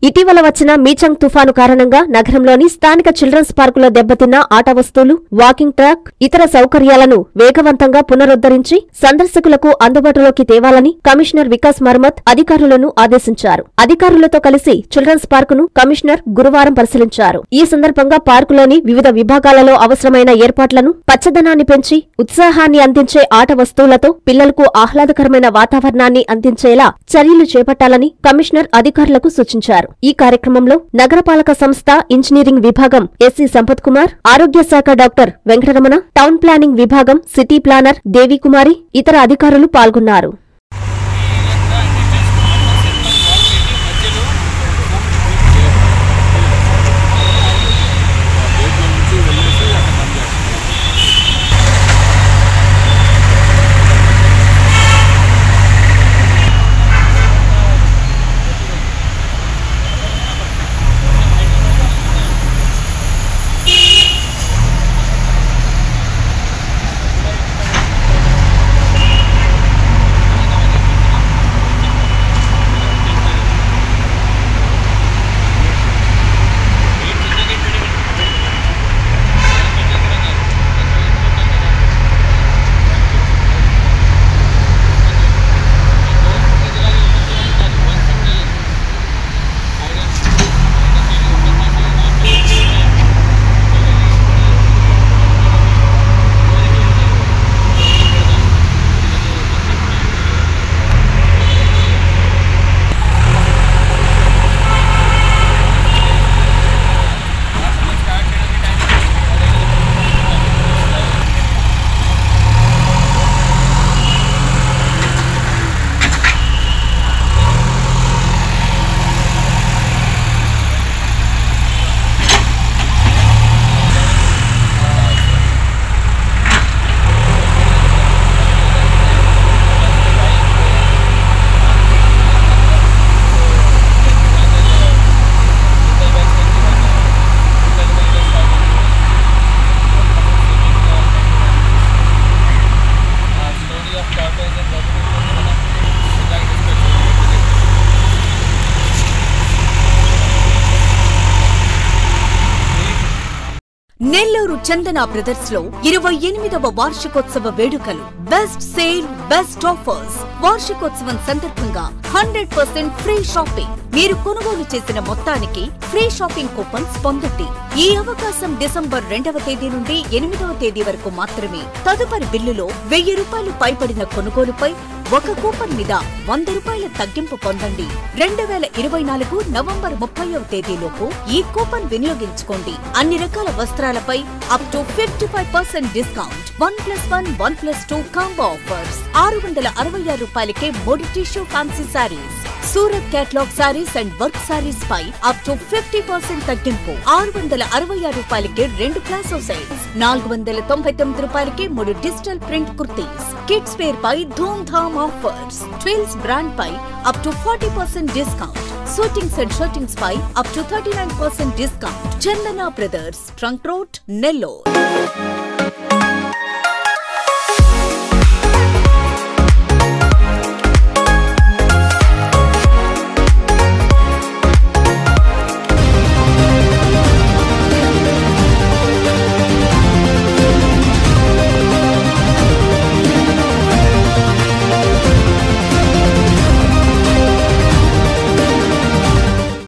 ఇటీవల వచ్చిన మీచంగ్ తుఫాను కారణంగా నగరంలోని స్థానిక చిల్డ్రన్స్ పార్కులో దెబ్బతిన్న ఆట వస్తువులు వాకింగ్ ట్రాక్ ఇతర సౌకర్యాలను వేగవంతంగా పునరుద్ధరించి సందర్శకులకు అందుబాటులోకి తేవాలని కమిషనర్ వికాస్ మర్మత్ అధికారులను ఆదేశించారు అధికారులతో కలిసి చిల్డ్రన్స్ పార్కును కమిషనర్ గురువారం పరిశీలించారు ఈ సందర్భంగా పార్కులోని వివిధ విభాగాలలో అవసరమైన ఏర్పాట్లను పచ్చదనాన్ని పెంచి ఉత్సాహాన్ని అందించే ఆట వస్తువులతో పిల్లలకు ఆహ్లాదకరమైన వాతావరణాన్ని అందించేలా చర్యలు చేపట్టాలని కమిషనర్ అధికారులకు సూచించారు ఈ కార్యక్రమంలో నగరపాలక సంస్థ ఇంజనీరింగ్ విభాగం ఎస్సీ సంపత్ కుమార్ ఆరోగ్య శాఖ డాక్టర్ వెంకటరమణ టౌన్ ప్లానింగ్ విభాగం సిటీ ప్లానర్ దేవికుమారి ఇతర అధికారులు పాల్గొన్నారు నెల్లూరు చందన బ్రదర్స్ లో ఇరవై ఎనిమిదవ వార్షికోత్సవ వేడుకలు బెస్ట్ సేల్ బెస్ట్ ఆఫర్స్ వార్షికోత్సవం సందర్భంగా హండ్రెడ్ పర్సెంట్ ఫ్రీ షాపింగ్ మీరు కొనుగోలు చేసిన మొత్తానికి ఫ్రీ షాపింగ్ కూపన్స్ పొందండి ఈ అవకాశం డిసెంబర్ రెండవ తేదీ నుండి ఎనిమిదవ తేదీ వరకు మాత్రమే తదుపరి బిల్లులో వెయ్యి రూపాయలు పైబడిన కొనుగోలుపై ఒక కూపన్ మీద వంద రూపాయల తగ్గింపు పొందండి రెండు వేల ఇరవై నాలుగు నవంబర్ ముప్పైవ తేదీలోపు ఈ కూపన్ వినియోగించుకోండి అన్ని రకాల వస్త్రాలపై up to fifty five percent discount one plus one one plus two combo offers ఆరు వందల అరవై ఆరు రూపాయలకే మూడు tissue fancy saris Surat catalogue saris and work saris పై అప్ టు ఫిఫ్టీ పర్సెంట్ తగ్గింపు ఆరు వందల అరవై ఆరు రూపాయలకి రెండు ప్లాసో సెట్స్ నాలుగు వందల తొంభై తొమ్మిది రూపాయలకి మూడు digital print kurtis kids wear పై ధూమ్ ధామ్ ఆఫర్స్ ట్విల్స్ బ్రాండ్ పై up to forty percent discount shootings and shirtings పై up to thirty nine percent discount Chandana brothers trunk road Nellore